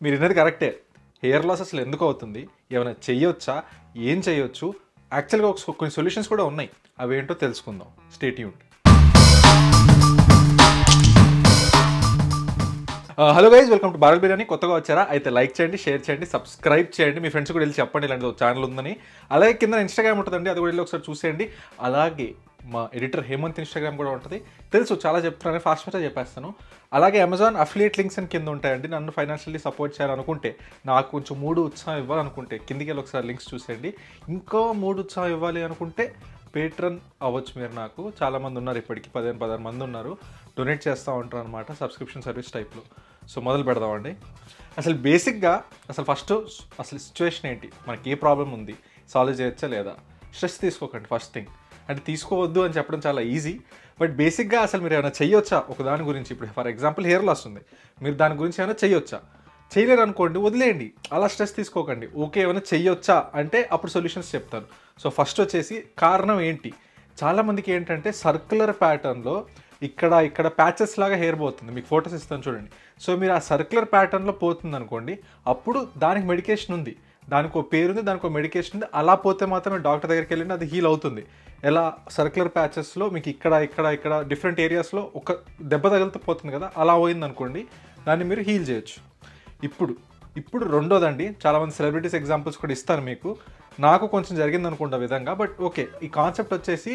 మీరు విన్నది కరెక్టే హెయిర్ లాస్ అసలు ఎందుకు అవుతుంది ఏమైనా చెయ్యొచ్చా ఏం చేయొచ్చు యాక్చువల్గా ఒక కొన్ని సొల్యూషన్స్ కూడా ఉన్నాయి అవేంటో తెలుసుకుందాం స్టేట్ యూన్ hello guys welcome to Bharat biryani కొత్తగా వచ్చారా అయితే లైక్ చేయండి షేర్ చేయండి సబ్స్క్రైబ్ చేయండి మీ ఫ్రెండ్స్ కూడా వెళ్ళి చెప్పండి ఇలాంటి ఒక ఛానల్ ఉందని అలాగే కింద ఇన్స్టాగ్రామ్ ఉంటుందండి అది కూడా వెళ్ళి ఒకసారి చూసేయండి అలాగే మా ఎడిటర్ హేమంత్ ఇన్స్టాగ్రామ్ కూడా ఉంటుంది తెలుసు చాలా చెప్తున్నాను ఫాస్ట్ ఫాస్ట్గా చెప్పేస్తాను అలాగే అమెజాన్ అఫిలియేట్ లింక్స్ అని కింద ఉంటాయండి నన్ను ఫైనాన్షియల్లీ సపోర్ట్ చేయాలనుకుంటే నాకు కొంచెం మూడు ఉత్సాహం ఇవ్వాలనుకుంటే కిందికి వెళ్ళి ఒకసారి లింక్స్ చూసేయండి ఇంకో మూడు ఉత్సాహం ఇవ్వాలి అనుకుంటే పేట్రన్ అవ్వచ్చు మీరు నాకు చాలామంది ఉన్నారు ఇప్పటికి పదిహేను పదహారు మంది ఉన్నారు డొనేట్ చేస్తూ ఉంటారు అనమాట సబ్స్క్రిప్షన్ సర్వీస్ టైప్లో సో మొదలు పెడదామండి అసలు బేసిక్గా అసలు ఫస్ట్ అసలు సిచ్యువేషన్ ఏంటి మనకి ఏ ప్రాబ్లం ఉంది సాల్వ్ చేయొచ్చా లేదా స్ట్రెస్ తీసుకోకండి ఫస్ట్ థింగ్ అంటే తీసుకోవద్దు అని చెప్పడం చాలా ఈజీ బట్ బేసిక్గా అసలు మీరు ఏమైనా చేయొచ్చా ఒక దాని గురించి ఇప్పుడు ఫర్ ఎగ్జాంపుల్ హెయిర్ లాస్ ఉంది మీరు దాని గురించి ఏమైనా చేయొచ్చా చేయలేరు అనుకోండి వదిలేయండి అలా స్ట్రెస్ తీసుకోకండి ఓకే ఏమైనా చెయ్యొచ్చా అంటే అప్పుడు సొల్యూషన్స్ చెప్తాను సో ఫస్ట్ వచ్చేసి కారణం ఏంటి చాలామందికి ఏంటంటే సర్క్యులర్ ప్యాటర్న్లో ఇక్కడ ఇక్కడ ప్యాచెస్ లాగా హెయిర్ పోతుంది మీకు ఫొటోస్ ఇస్తాను చూడండి సో మీరు ఆ సర్క్యులర్ ప్యాటర్న్లో పోతుంది అనుకోండి అప్పుడు దానికి మెడికేషన్ ఉంది దానికి ఒక పేరు ఉంది దానికి ఒక మెడికేషన్ ఉంది అలా పోతే మాత్రమే డాక్టర్ దగ్గరికి వెళ్ళిన అది హీల్ అవుతుంది ఎలా సర్క్యులర్ ప్యాచెస్లో మీకు ఇక్కడ ఇక్కడ ఇక్కడ డిఫరెంట్ ఏరియాస్లో ఒక దెబ్బ తగిలితే పోతుంది కదా అలా పోయింది అనుకోండి దాన్ని మీరు హీల్ చేయొచ్చు ఇప్పుడు ఇప్పుడు రెండోదండి చాలామంది సెలబ్రిటీస్ ఎగ్జాంపుల్స్ కూడా ఇస్తాను మీకు నాకు కొంచెం జరిగింది అనుకుంటా విధంగా బట్ ఓకే ఈ కాన్సెప్ట్ వచ్చేసి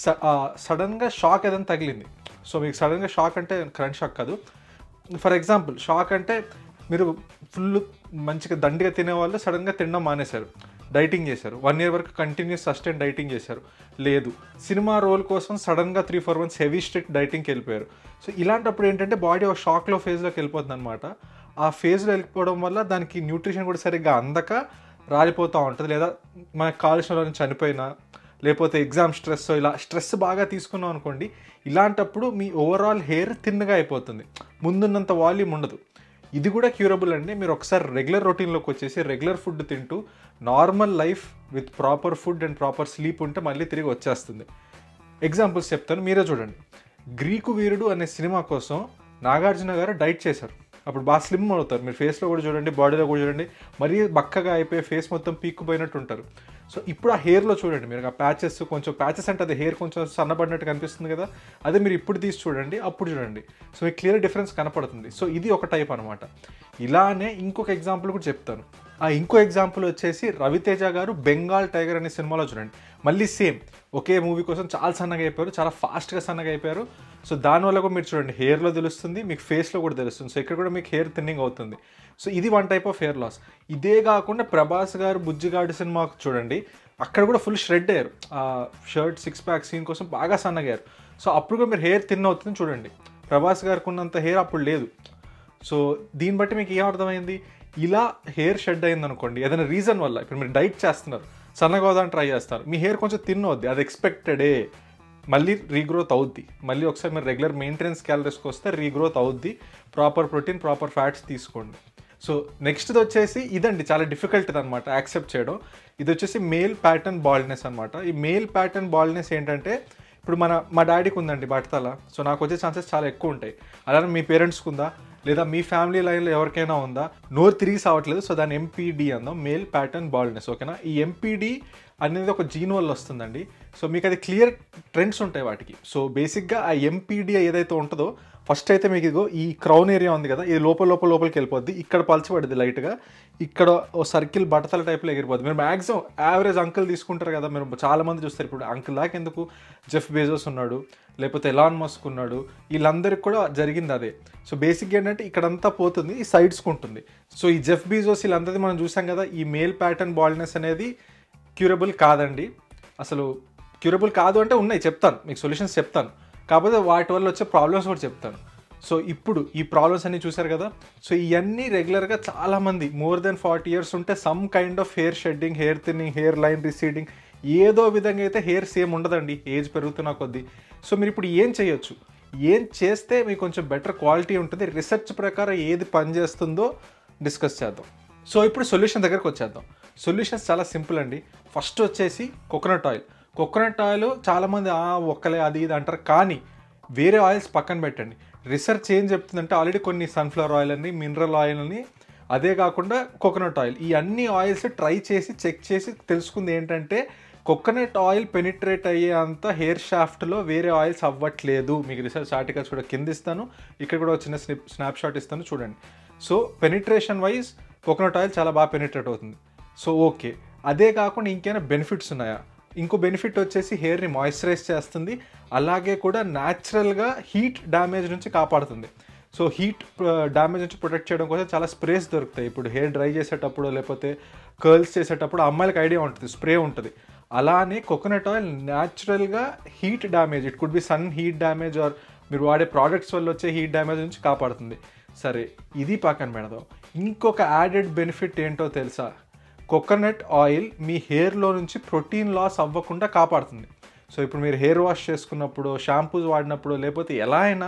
సడన్గా షాక్ ఏదైనా తగిలింది సో మీకు సడన్గా షాక్ అంటే కరెంట్ షాక్ కాదు ఫర్ ఎగ్జాంపుల్ షాక్ అంటే మీరు ఫుల్ మంచిగా దండిగా తినేవాళ్ళు సడన్గా తినడం మానేశారు డైటింగ్ చేశారు వన్ ఇయర్ వరకు కంటిన్యూస్ సస్టైన్ డైటింగ్ చేశారు లేదు సినిమా రోల్ కోసం సడన్గా three four months heavy strict డైటింగ్కి వెళ్ళిపోయారు సో ఇలాంటప్పుడు ఏంటంటే బాడీ ఒక షాక్లో ఫేజ్లోకి వెళ్ళిపోతుంది అనమాట ఆ ఫేజ్లో వెళ్ళిపోవడం వల్ల దానికి న్యూట్రిషన్ కూడా సరిగ్గా అందక రాలిపోతూ ఉంటుంది లేదా మనకు కాలుష్యం నుంచి చనిపోయినా లేకపోతే ఎగ్జామ్ స్ట్రెస్ ఇలా స్ట్రెస్ బాగా తీసుకున్నాం అనుకోండి ఇలాంటప్పుడు మీ ఓవరాల్ హెయిర్ థిన్గా అయిపోతుంది ముందున్నంత వాల్యూమ్ ఉండదు ఇది కూడా క్యూరబుల్ అండి మీరు ఒకసారి రెగ్యులర్ రొటీన్లోకి వచ్చేసి రెగ్యులర్ ఫుడ్ తింటూ normal life with proper food and proper sleep ఉంటే మళ్ళీ తిరిగి వచ్చేస్తుంది ఎగ్జాంపుల్స్ చెప్తాను మీరే చూడండి గ్రీకు వీరుడు అనే సినిమా కోసం నాగార్జున గారు డైట్ చేశారు అప్పుడు బాగా స్లిమ్ అవుతారు మీరు ఫేస్లో కూడా చూడండి బాడీలో కూడా చూడండి మరీ బక్కగా అయిపోయి ఫేస్ మొత్తం పీక్కుపోయినట్టు ఉంటారు సో ఇప్పుడు ఆ హెయిర్లో చూడండి మీరు ఆ ప్యాచెస్ కొంచెం ప్యాచెస్ అంటే అది హెయిర్ కొంచెం సన్నబడినట్టు కనిపిస్తుంది కదా అదే మీరు ఇప్పుడు తీసి చూడండి అప్పుడు చూడండి సో మీకు క్లియర్ డిఫరెన్స్ కనపడుతుంది సో ఇది ఒక టైప్ అనమాట ఇలానే ఇంకొక ఎగ్జాంపుల్ కూడా చెప్తాను ఆ ఇంకో ఎగ్జాంపుల్ వచ్చేసి రవితేజ గారు బెంగాల్ టైగర్ అనే సినిమాలో చూడండి మళ్ళీ సేమ్ ఒకే మూవీ కోసం చాలా సన్నగా అయిపోయారు చాలా ఫాస్ట్గా సన్నగా అయిపోయారు సో దానివల్ల కూడా మీరు చూడండి హెయిర్లో తెలుస్తుంది మీకు ఫేస్లో కూడా తెలుస్తుంది సో ఇక్కడ కూడా మీకు హెయిర్ థిన్నింగ్ అవుతుంది సో ఇది one type of hair loss ఇదే కాకుండా ప్రభాస్ గారు బుజ్జిగాడు సినిమా చూడండి అక్కడ కూడా ఫుల్ షెడ్ అయ్యారు ఆ షర్ట్ సిక్స్ ప్యాక్ సీన్ కోసం బాగా సన్నగారు సో అప్పుడు కూడా మీరు హెయిర్ థిన్ అవుతుంది చూడండి ప్రభాస్ గారికి ఉన్నంత హెయిర్ అప్పుడు లేదు సో దీన్ని బట్టి మీకు ఏం అర్థమైంది ఇలా హెయిర్ షెడ్ అయింది అనుకోండి ఏదైనా రీజన్ వల్ల ఇప్పుడు మీరు డైట్ చేస్తున్నారు సన్నగా అవుదాన్ని ట్రై చేస్తారు మీ హెయిర్ కొంచెం థిన్ అవుద్ది అది ఎక్స్పెక్టెడే మళ్ళీ రీగ్రోత్ అవుద్ది మళ్ళీ ఒకసారి మీరు రెగ్యులర్ మెయింటెనెన్స్ క్యాలరీస్కి వస్తే రీగ్రోత్ అవుద్ది ప్రాపర్ ప్రోటీన్ ప్రాపర్ ఫ్యాట్స్ తీసుకోండి సో నెక్స్ట్ది వచ్చేసి ఇదండి చాలా డిఫికల్ట్ అనమాట యాక్సెప్ట్ చేయడం ఇది వచ్చేసి మేల్ ప్యాటర్న్ బాల్డ్నెస్ అనమాట ఈ మేల్ ప్యాటర్న్ బాల్డ్నెస్ ఏంటంటే ఇప్పుడు మన మా డాడీకి ఉందండి బట్టతల సో నాకు వచ్చే ఛాన్సెస్ చాలా ఎక్కువ ఉంటాయి అలానే మీ పేరెంట్స్కి ఉందా లేదా మీ ఫ్యామిలీ లైన్లో ఎవరికైనా ఉందా నోరు తిరిగి సావట్లేదు సో దాని ఎంపీడీ అందాం మేల్ ప్యాటర్న్ బాల్డ్నెస్ ఓకేనా ఈ ఎంపీడీ అనేది ఒక జీన్ వల్ల వస్తుందండి సో మీకు అది క్లియర్ ట్రెండ్స్ ఉంటాయి వాటికి సో బేసిక్గా ఆ ఎంపీడీ ఏదైతే ఉంటుందో ఫస్ట్ అయితే మీకు ఇదిగో ఈ క్రౌన్ ఏరియా ఉంది కదా ఇది లోపల లోపల లోపలికి వెళ్ళిపోద్ది ఇక్కడ పలచబడింది లైట్గా ఇక్కడ ఓ సర్కిల్ బట్టతల టైప్లో ఎగిరిపోద్ది మీరు మ్యాక్సిమం యావరేజ్ అంకుల్ తీసుకుంటారు కదా మీరు చాలా మంది చూస్తారు ఇప్పుడు అంకుల్ దాకా ఎందుకు జెఫ్ బేజోస్ ఉన్నాడు లేకపోతే ఎలాన్ మస్క్ ఉన్నాడు వీళ్ళందరికీ కూడా జరిగింది అదే సో బేసిక్గా ఏంటంటే ఇక్కడంతా పోతుంది ఈ సైడ్స్కి ఉంటుంది సో ఈ జెఫ్ బీజోస్ వీళ్ళందరిది మనం చూసాం కదా ఈ మేల్ ప్యాటర్న్ బాల్డ్నెస్ అనేది క్యూరబుల్ కాదండి అసలు క్యూరబుల్ కాదు అంటే ఉన్నాయి చెప్తాను మీకు సొల్యూషన్స్ చెప్తాను కాకపోతే వాటి వల్ల వచ్చే ప్రాబ్లమ్స్ కూడా చెప్తాను సో ఇప్పుడు ఈ ప్రాబ్లమ్స్ అన్ని చూసారు కదా సో ఇవన్నీ రెగ్యులర్గా చాలామంది మోర్ దెన్ ఫార్టీ ఇయర్స్ ఉంటే some kind of hair shedding hair thinning hairline receding ఏదో విధంగా అయితే హెయిర్ సేమ్ ఉండదండి ఏజ్ పెరుగుతున్న కొద్దీ సో మీరు ఇప్పుడు ఏం చేయొచ్చు ఏం చేస్తే మీకు కొంచెం బెటర్ క్వాలిటీ ఉంటుంది రీసెర్చ్ ప్రకారం ఏది పనిచేస్తుందో డిస్కస్ చేద్దాం సో ఇప్పుడు సొల్యూషన్ దగ్గరకు వచ్చేద్దాం సొల్యూషన్స్ చాలా సింపుల్ అండి ఫస్ట్ వచ్చేసి కోకోనట్ ఆయిల్ కోకోనట్ ఆయిల్ చాలామంది ఆ ఒక్కలే అది ఇది అంటారు కానీ వేరే ఆయిల్స్ పక్కన పెట్టండి రీసెర్చ్ ఏం చెప్తుందంటే ఆల్రెడీ కొన్ని సన్ఫ్లవర్ ఆయిల్ అని మినరల్ ఆయిల్ అని అదే కాకుండా కోకోనట్ ఆయిల్ ఈ అన్ని ఆయిల్స్ ట్రై చేసి చెక్ చేసి తెలుసుకుంది ఏంటంటే కోకోనట్ ఆయిల్ పెనిట్రేట్ అయ్యే అంత హెయిర్ షాఫ్ట్లో వేరే ఆయిల్స్ అవ్వట్లేదు మీకు రీసెర్చ్ ఆర్టికల్స్ కూడా కింద ఇస్తాను ఇక్కడ కూడా ఒక చిన్న స్నిప్ స్నాప్ షాట్ ఇస్తాను చూడండి so penetration wise coconut oil చాలా బాగా పెనిట్రేట్ అవుతుంది సో ఓకే అదే కాకుండా ఇంకేమైనా బెనిఫిట్స్ ఉన్నాయా ఇంకో బెనిఫిట్ వచ్చేసి హెయిర్ని మాయిశ్చరైజ్ చేస్తుంది అలాగే కూడా న్యాచురల్గా హీట్ డ్యామేజ్ నుంచి కాపాడుతుంది సో హీట్ డ్యామేజ్ నుంచి ప్రొటెక్ట్ చేయడం కోసం చాలా స్ప్రేస్ దొరుకుతాయి ఇప్పుడు హెయిర్ డ్రై చేసేటప్పుడు లేకపోతే కర్ల్స్ చేసేటప్పుడు అమ్మాయిలకు ఐడియా ఉంటుంది స్ప్రే ఉంటుంది అలానే కోకోనట్ ఆయిల్ న్యాచురల్గా heat damage it could be sun heat damage or మీరు వాడే ప్రోడక్ట్స్ వల్ల వచ్చే హీట్ డ్యామేజ్ నుంచి కాపాడుతుంది సరే ఇది పక్కన పెడదాం ఇంకొక యాడెడ్ బెనిఫిట్ ఏంటో తెలుసా కోకోనట్ ఆయిల్ మీ హెయిర్లో నుంచి ప్రోటీన్ లాస్ అవ్వకుండా కాపాడుతుంది సో ఇప్పుడు మీరు హెయిర్ వాష్ చేసుకున్నప్పుడు షాంపూస్ వాడినప్పుడు లేకపోతే ఎలా అయినా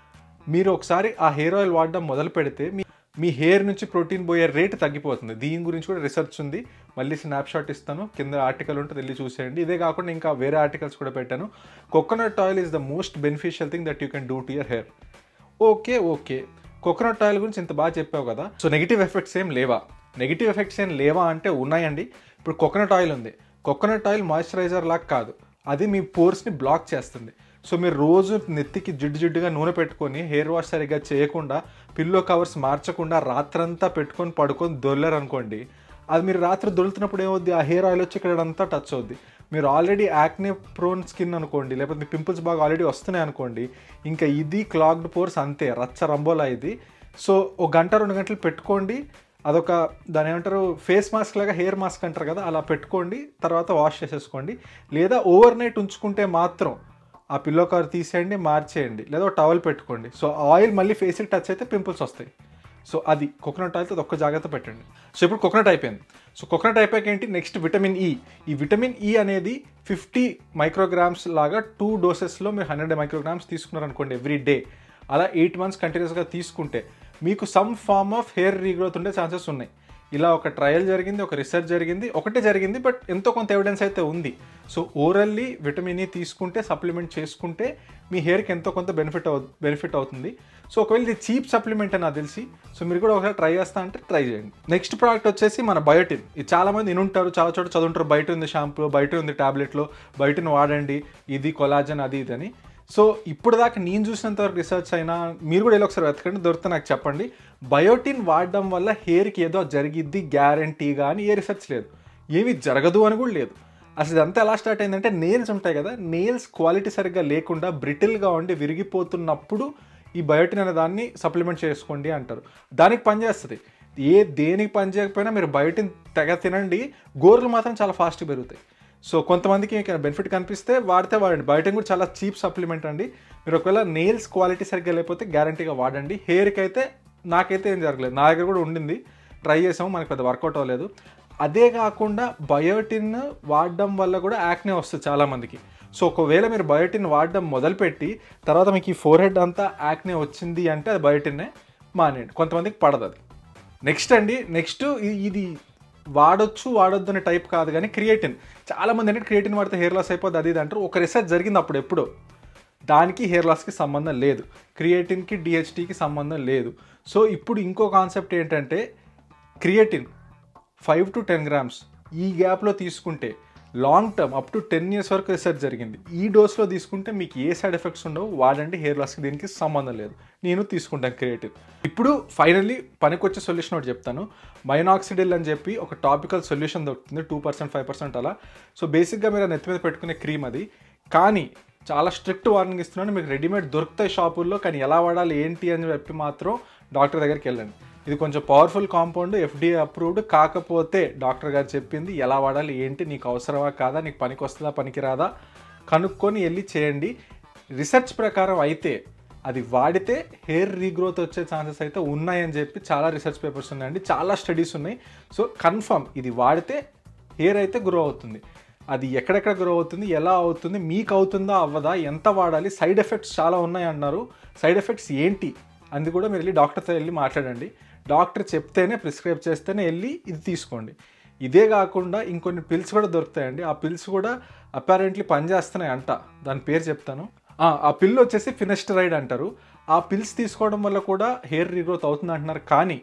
మీరు ఒకసారి ఆ హెయిర్ ఆయిల్ వాడడం మొదలు పెడితే మీ మీ హెయిర్ నుంచి ప్రోటీన్ పోయే రేట్ తగ్గిపోతుంది దీని గురించి కూడా రీసెర్చ్ ఉంది మళ్ళీ స్నాప్ షాట్ ఇస్తాను కింద ఆర్టికల్ ఉంటుంది వెళ్ళి చూసేయండి ఇదే కాకుండా ఇంకా వేరే ఆర్టికల్స్ కూడా పెట్టాను coconut oil is the most beneficial thing that you can do to your hair okay okay coconut oil గురించి ఇంత బాగా చెప్పావు కదా సో నెగిటివ్ ఎఫెక్ట్స్ ఏం లేవా నెగిటివ్ ఎఫెక్ట్స్ ఏం లేవా అంటే ఉన్నాయండి ఇప్పుడు కోకోనట్ ఆయిల్ ఉంది కోకోనట్ ఆయిల్ మాయిశ్చరైజర్ లాగా కాదు అది మీ పోర్స్ని బ్లాక్ చేస్తుంది సో మీరు రోజు నెత్తికి జిడ్డు జిడ్డుగా నూనె పెట్టుకొని హెయిర్ వాష్ సరిగ్గా చేయకుండా పిల్లో కవర్స్ మార్చకుండా రాత్రంతా పెట్టుకొని పడుకొని దొల్లరు అనుకోండి అది మీరు రాత్రి దొలుతున్నప్పుడు ఏమవుద్ది ఆ హెయిర్ ఆయిల్ వచ్చి ఇక్కడ అంతా టచ్ అవుద్ది మీరు ఆల్రెడీ యాక్నే ప్రోన్ స్కిన్ అనుకోండి లేకపోతే మీ పింపుల్స్ బాగా ఆల్రెడీ వస్తున్నాయి అనుకోండి ఇంకా ఇది క్లాగ్డ్ పోర్స్ అంతే రచ్చ రంబోలా ఇది సో ఒక గంట రెండు గంటలు పెట్టుకోండి అదొక దాని ఏమంటారు ఫేస్ మాస్క్ లాగా హెయిర్ మాస్క్ అంటారు కదా అలా పెట్టుకోండి తర్వాత వాష్ చేసేసుకోండి లేదా ఓవర్ నైట్ ఉంచుకుంటే మాత్రం ఆ పిల్లో కవర్ తీసేయండి మార్చేయండి లేదా ఒక టవల్ పెట్టుకోండి సో ఆయిల్ మళ్ళీ ఫేస్కి టచ్ అయితే పింపుల్స్ వస్తాయి సో అది కోకోనట్ ఆయిల్తో అది ఒక్క జాగ్రత్త పెట్టండి సో ఇప్పుడు కోకోనట్ అయిపోయింది సో కోకోనట్ అయిపోయాక ఏంటి నెక్స్ట్ విటమిన్ ఈ ఈ విటమిన్ ఈ అనేది ఫిఫ్టీ మైక్రోగ్రామ్స్ లాగా టూ డోసెస్లో మీరు హండ్రెడ్ మైక్రోగ్రామ్స్ తీసుకున్నారనుకోండి ఎవ్రీ డే అలా ఎయిట్ మంత్స్ కంటిన్యూస్గా తీసుకుంటే మీకు some form of hair regrowth ఉండే ఛాన్సెస్ ఉన్నాయి ఇలా ఒక ట్రయల్ జరిగింది ఒక రీసెర్చ్ జరిగింది ఒకటే జరిగింది బట్ ఎంతో కొంత ఎవిడెన్స్ అయితే ఉంది సో ఓరల్లీ విటమిన్ ఈ తీసుకుంటే సప్లిమెంట్ చేసుకుంటే మీ హెయిర్కి ఎంతో కొంత బెనిఫిట్ అవు బెనిఫిట్ అవుతుంది సో ఒకవేళ ఇది చీప్ సప్లిమెంట్ అని నాకు తెలిసి సో మీరు కూడా ఒకసారి ట్రై చేస్తా అంటే ట్రై చేయండి నెక్స్ట్ ప్రోడక్ట్ వచ్చేసి మన బయోటిన్ ఇది చాలా మంది వినుంటారు చాలా చోట చదువుంటారు బయట ఉంది షాంపూ బయట ఉంది టాబ్లెట్లో బయటను వాడండి ఇది కొలాజన్ అది ఇది అని సో ఇప్పుడు దాకా నేను చూసినంత వరకు రీసెర్చ్ అయినా మీరు కూడా వెళ్ళి ఒకసారి వెతకండి దొరికితే నాకు చెప్పండి బయోటిన్ వాడడం వల్ల హెయిర్కి ఏదో జరిగిద్ది గ్యారంటీగా అని ఏ రీసెర్చ్ లేదు ఏమీ జరగదు అని కూడా లేదు అసలు ఇదంతా ఎలా స్టార్ట్ అయిందంటే నెయిల్స్ ఉంటాయి కదా నెయిల్స్ క్వాలిటీ సరిగ్గా లేకుండా బ్రిటిల్గా ఉండి విరిగిపోతున్నప్పుడు ఈ బయోటిన్ అనే దాన్ని సప్లిమెంట్ చేసుకోండి అంటారు దానికి పనిచేస్తుంది ఏ దేనికి పని చేయకపోయినా మీరు బయోటిన్ తెగ తినండి గోర్లు మాత్రం చాలా ఫాస్ట్గా పెరుగుతాయి సో కొంతమందికి బెనిఫిట్ కనిపిస్తే వాడితే వాడండి బయోటిన్ కూడా చాలా చీప్ సప్లిమెంట్ అండి మీరు ఒకవేళ నెయిల్స్ క్వాలిటీ సరిగ్గా లేకపోతే గ్యారంటీగా వాడండి హెయిర్కి అయితే నాకైతే ఏం జరగలేదు నా దగ్గర కూడా ఉండింది ట్రై చేసాము మనకి పెద్ద వర్కౌట్ అవ్వలేదు అదే కాకుండా బయోటిన్ వాడడం వల్ల కూడా యాక్నే వస్తుంది చాలామందికి సో ఒకవేళ మీరు బయోటిన్ వాడడం మొదలుపెట్టి తర్వాత మీకు ఈ ఫోర్ హెడ్ అంతా యాక్నే వచ్చింది అంటే అది బయోటిన్నే మానేయండి కొంతమందికి పడదు అది నెక్స్ట్ అండి నెక్స్ట్ ఇది వాడొచ్చు వాడొద్దు అనే టైప్ కాదు కానీ క్రియేటిన్ చాలామంది అంటే క్రియేటిన్ వాడితే హెయిర్ లాస్ అయిపోద్ది అది ఇది అంటారు ఒక రీసెర్చ్ జరిగింది అప్పుడు ఎప్పుడో దానికి హెయిర్ లాస్కి సంబంధం లేదు క్రియేటిన్కి డిహెచ్టీకి సంబంధం లేదు సో ఇప్పుడు ఇంకో కాన్సెప్ట్ ఏంటంటే creatine five to ten grams ఈ గ్యాప్లో తీసుకుంటే long term up to ten years వరకు రీసెర్చ్ జరిగింది ఈ డోస్లో తీసుకుంటే మీకు ఏ సైడ్ ఎఫెక్ట్స్ ఉండవు వాడండి హెయిర్ లాస్కి దీనికి సంబంధం లేదు నేను తీసుకుంటాను క్రియేటివ్ ఇప్పుడు ఫైనల్లీ పనికొచ్చే సొల్యూషన్ ఒకటి చెప్తాను మైనాక్సిడిల్ అని చెప్పి ఒక టాపికల్ సొల్యూషన్ దొరుకుతుంది టూ పర్సెంట్ ఫైవ్ పర్సెంట్ అలా సో బేసిక్గా మీరు నెత్తి మీద పెట్టుకునే క్రీమ్ అది కానీ చాలా స్ట్రిక్ట్ వార్నింగ్ ఇస్తున్నాను మీకు రెడీమేడ్ దొరుకుతాయి షాపుల్లో కానీ ఎలా వాడాలి ఏంటి అని చెప్పి మాత్రం డాక్టర్ దగ్గరికి వెళ్ళండి ఇది కొంచెం పవర్ఫుల్ కాంపౌండ్ ఎఫ్డీఏ అప్రూవ్డ్ కాకపోతే డాక్టర్ గారు చెప్పింది ఎలా వాడాలి ఏంటి నీకు అవసరమా కాదా నీకు పనికి వస్తుందా పనికి రాదా కనుక్కొని వెళ్ళి చేయండి రీసెర్చ్ ప్రకారం అయితే అది వాడితే హెయిర్ రీగ్రోత్ వచ్చే ఛాన్సెస్ అయితే ఉన్నాయని చెప్పి చాలా రీసెర్చ్ పేపర్స్ ఉన్నాయండి చాలా స్టడీస్ ఉన్నాయి సో కన్ఫర్మ్ ఇది వాడితే హెయిర్ అయితే గ్రో అవుతుంది అది ఎక్కడెక్కడ గ్రో అవుతుంది ఎలా అవుతుంది మీకు అవుతుందా అవ్వదా ఎంత వాడాలి సైడ్ ఎఫెక్ట్స్ చాలా ఉన్నాయి అన్నారు సైడ్ ఎఫెక్ట్స్ ఏంటి అది కూడా మీరు వెళ్ళి డాక్టర్తో వెళ్ళి మాట్లాడండి డాక్టర్ చెప్తేనే ప్రిస్క్రైబ్ చేస్తేనే వెళ్ళి ఇది తీసుకోండి ఇదే కాకుండా ఇంకొన్ని పిల్స్ కూడా దొరుకుతాయండి ఆ పిల్స్ కూడా అపారెంట్లీ పనిచేస్తున్నాయి అంట దాని పేరు చెప్తాను ఆ పిల్ వచ్చేసి ఫినెస్టరైడ్ అంటారు ఆ పిల్స్ తీసుకోవడం వల్ల కూడా హెయిర్ రీగ్రోత్ అవుతుంది అంటున్నారు కానీ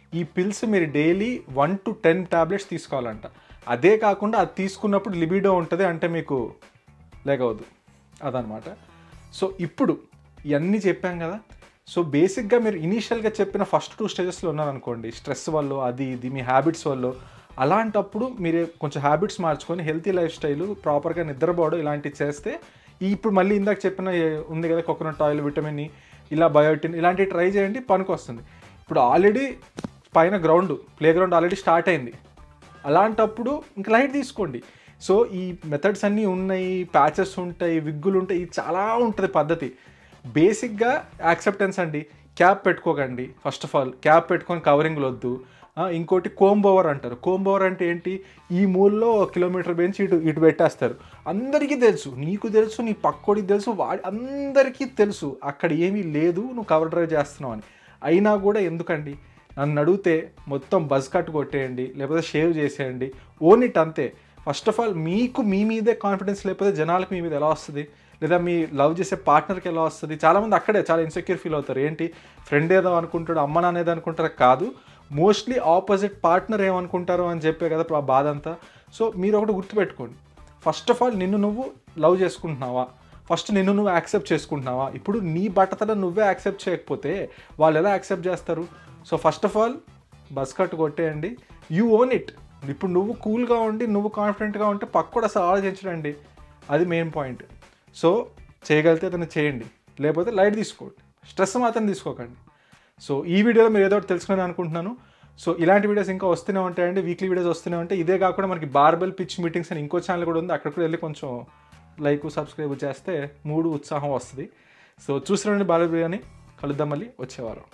ఈ పిల్స్ మీరు daily one to ten tablets తీసుకోవాలంట అదే కాకుండా అది తీసుకున్నప్పుడు లిబిడో ఉంటుంది అంటే మీకు లేకవద్దు అదనమాట సో ఇప్పుడు ఇవన్నీ చెప్పాం కదా సో బేసిక్గా మీరు ఇనీషియల్గా చెప్పిన ఫస్ట్ టూ స్టేజెస్లో ఉన్నారనుకోండి స్ట్రెస్ వల్ల అది ఇది మీ హ్యాబిట్స్ వల్ల అలాంటప్పుడు మీరు కొంచెం హ్యాబిట్స్ మార్చుకొని హెల్తీ లైఫ్ స్టైల్ ప్రాపర్గా నిద్రపోవడం ఇలాంటివి చేస్తే ఈ ఇప్పుడు మళ్ళీ ఇందాక చెప్పిన ఏ- ఉంది కదా కోకోనట్ ఆయిల్ విటమిన్ ఈ, ఇలా బయోటిన్ ఇలాంటివి ట్రై చేయండి పనికి వస్తుంది ఇప్పుడు ఆల్రెడీ పైన ground playground already start అయింది అలాంటప్పుడు ఇంకా లైట్ తీసుకోండి సో ఈ మెథడ్స్ అన్నీ ఉన్నాయి ప్యాచెస్ ఉంటాయి విగ్గులు ఉంటాయి ఇది చాలా ఉంటుంది పద్ధతి బేసిక్గా యాక్సెప్టెన్స్ అండి క్యాప్ పెట్టుకోకండి ఫస్ట్ ఆఫ్ ఆల్ క్యాప్ పెట్టుకొని కవరింగ్లు వద్దు ఆ, ఇంకోటి కోంబోవర్ అంటారు కోంబోవర్ అంటే ఏంటి ఈ మూలలో ఒక కిలోమీటర్ బెంచి ఇటు ఇటు పెట్టేస్తారు అందరికీ తెలుసు నీకు తెలుసు నీ పక్కోడికి తెలుసు వాడి అందరికీ తెలుసు అక్కడ ఏమీ లేదు నువ్వు కవర్ డ్రైవ్ చేస్తున్నావు అని అయినా కూడా ఎందుకండి నన్ను అడిగితే మొత్తం బజ్ కట్ కొట్టేయండి లేకపోతే షేవ్ చేసేయండి ఓన్ ఇట్ అంతే ఫస్ట్ ఆఫ్ ఆల్ మీకు మీ మీదే కాన్ఫిడెన్స్ లేకపోతే జనాలకు మీ మీద ఎలా వస్తుంది లేదా మీ లవ్ చేసే పార్ట్నర్కి ఎలా వస్తుంది చాలామంది అక్కడే చాలా ఇన్సెక్యూర్ ఫీల్ అవుతారు ఏంటి ఫ్రెండ్ ఏదో అనుకుంటాడు అమ్మ నాన్న ఏదో అనుకుంటారు కాదు మోస్ట్లీ ఆపోజిట్ పార్ట్నర్ ఏమనుకుంటారో అని చెప్పే కదా ఆ బాధ అంతా సో మీరు ఒకటి గుర్తుపెట్టుకోండి ఫస్ట్ ఆఫ్ ఆల్ నిన్ను నువ్వు లవ్ చేసుకుంటున్నావా ఫస్ట్ నిన్ను నువ్వు యాక్సెప్ట్ చేసుకుంటున్నావా ఇప్పుడు నీ బట్టతల నువ్వే యాక్సెప్ట్ చేయకపోతే వాళ్ళు ఎలా యాక్సెప్ట్ చేస్తారు so first of all buzz cut కొట్టేయండి యూ ఓన్ ఇట్ ఇప్పుడు నువ్వు కూల్గా ఉండి నువ్వు కాన్ఫిడెంట్గా ఉంటే పక్కడు అసలు ఆలోచించడండి అది మెయిన్ పాయింట్ సో చేయగలిగితే అతను చేయండి లేకపోతే లైట్ తీసుకోండి స్ట్రెస్ మాత్రం తీసుకోకండి సో ఈ వీడియోలో మీరు ఏదో ఒకటి తెలుసుకుని అనుకుంటున్నాను సో ఇలాంటి వీడియోస్ ఇంకా వస్తూనే ఉంటాయండి వీక్లీ వీడియోస్ వస్తూనే ఉంటాయి ఇదే కాకుండా మనకి బార్బెల్ పిచ్ మీటింగ్స్ అని ఇంకో ఛానల్ కూడా ఉంది అక్కడ కూడా వెళ్ళి కొంచెం లైక్ సబ్స్క్రైబ్ చేస్తే మూడు ఉత్సాహం వస్తుంది సో చూసినండి బార్బెల్ బిర్యానీ కలుద్దాం మళ్ళీ వచ్చేవారం